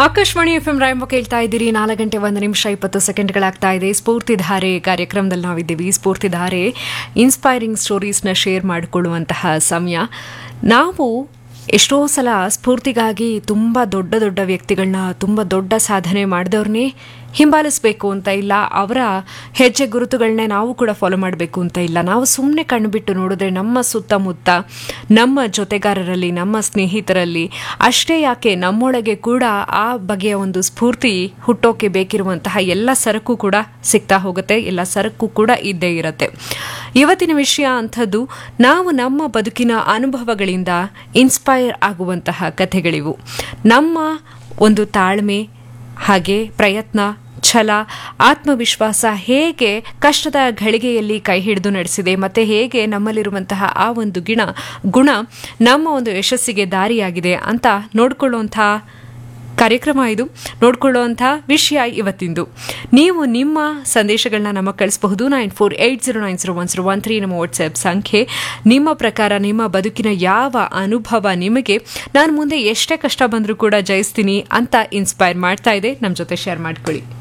Akashvani F M ರಾಯಂಬ ಕೇಳ್ತಾ ಇದ್ದೀರಿ ನಾಲ್ಕು ಗಂಟೆ ಒಂದು ನಿಮಿಷ ಇಪ್ಪತ್ತು ಸೆಕೆಂಡ್ಗಳಾಗ್ತಾ ಇದೆ ಸ್ಫೂರ್ತಿಧಾರೆ ಕಾರ್ಯಕ್ರಮದಲ್ಲಿ ನಾವಿದ್ದೀವಿ ಸ್ಫೂರ್ತಿಧಾರೆ ಇನ್ಸ್ಪೈರಿಂಗ್ ಸ್ಟೋರೀಸ್ನ ಶೇರ್ ಮಾಡಿಕೊಳ್ಳುವಂತಹ ಸಮಯ ನಾವು ಎಷ್ಟೋ ಸಲ ಸ್ಫೂರ್ತಿಗಾಗಿ ತುಂಬ ದೊಡ್ಡ ದೊಡ್ಡ ವ್ಯಕ್ತಿಗಳನ್ನ ತುಂಬ ದೊಡ್ಡ ಸಾಧನೆ ಮಾಡಿದವ್ರನ್ನೇ ಹಿಂಬಾಲಿಸಬೇಕು ಅಂತ ಇಲ್ಲ ಅವರ ಹೆಜ್ಜೆ ಗುರುತುಗಳನ್ನೇ ನಾವು ಕೂಡ ಫಾಲೋ ಮಾಡಬೇಕು ಅಂತ ಇಲ್ಲ ನಾವು ಸುಮ್ಮನೆ ಕಣ್ಬಿಟ್ಟು ನೋಡಿದ್ರೆ ನಮ್ಮ ಸುತ್ತಮುತ್ತ ನಮ್ಮ ಜೊತೆಗಾರರಲ್ಲಿ ನಮ್ಮ ಸ್ನೇಹಿತರಲ್ಲಿ ಅಷ್ಟೇ ಯಾಕೆ ನಮ್ಮೊಳಗೆ ಕೂಡ ಆ ಬಗೆಯ ಒಂದು ಸ್ಫೂರ್ತಿ ಹುಟ್ಟೋಕೆ ಬೇಕಿರುವಂತಹ ಎಲ್ಲ ಸರಕು ಕೂಡ ಸಿಗ್ತಾ ಹೋಗುತ್ತೆ ಎಲ್ಲ ಸರಕು ಕೂಡ ಇದ್ದೇ ಇರುತ್ತೆ ಇವತ್ತಿನ ವಿಷಯ ಅಂಥದ್ದು ನಾವು ನಮ್ಮ ಬದುಕಿನ ಅನುಭವಗಳಿಂದ ಇನ್ಸ್ಪೈರ್ ಆಗುವಂತಹ ಕಥೆಗಳಿವು ನಮ್ಮ ಒಂದು ತಾಳ್ಮೆ ಹಾಗೆ ಪ್ರಯತ್ನ ಛಲ ಆತ್ಮವಿಶ್ವಾಸ ಹೇಗೆ ಕಷ್ಟದ ಘಳಿಗೆಯಲ್ಲಿ ಕೈ ಹಿಡಿದು ನಡೆಸಿದೆ ಮತ್ತು ಹೇಗೆ ನಮ್ಮಲ್ಲಿರುವಂತಹ ಆ ಒಂದು ಗಿಣ ಗುಣ ನಮ್ಮ ಒಂದು ಯಶಸ್ಸಿಗೆ ದಾರಿಯಾಗಿದೆ ಅಂತ ನೋಡ್ಕೊಳ್ಳುವಂಥ ಕಾರ್ಯಕ್ರಮ ಇದು ನೋಡ್ಕೊಳ್ಳುವಂಥ ವಿಷಯ ಇವತ್ತಿಂದು ನೀವು ನಿಮ್ಮ ಸಂದೇಶಗಳನ್ನ ನಮಗೆ ಕಳಿಸಬಹುದು nine four eight zero nine zero one zero one three ನಮ್ಮ ವಾಟ್ಸ್ಆ್ಯಪ್ ಸಂಖ್ಯೆ ನಿಮ್ಮ ಪ್ರಕಾರ ನಿಮ್ಮ ಬದುಕಿನ ಯಾವ ಅನುಭವ ನಿಮಗೆ ನಾನು ಮುಂದೆ ಎಷ್ಟೇ ಕಷ್ಟ ಬಂದರೂ ಕೂಡ ಜಯಿಸ್ತೀನಿ ಅಂತ ಇನ್ಸ್ಪೈರ್ ಮಾಡ್ತಾ ಇದೆ ನಮ್ಮ ಜೊತೆ ಶೇರ್ ಮಾಡ್ಕೊಳ್ಳಿ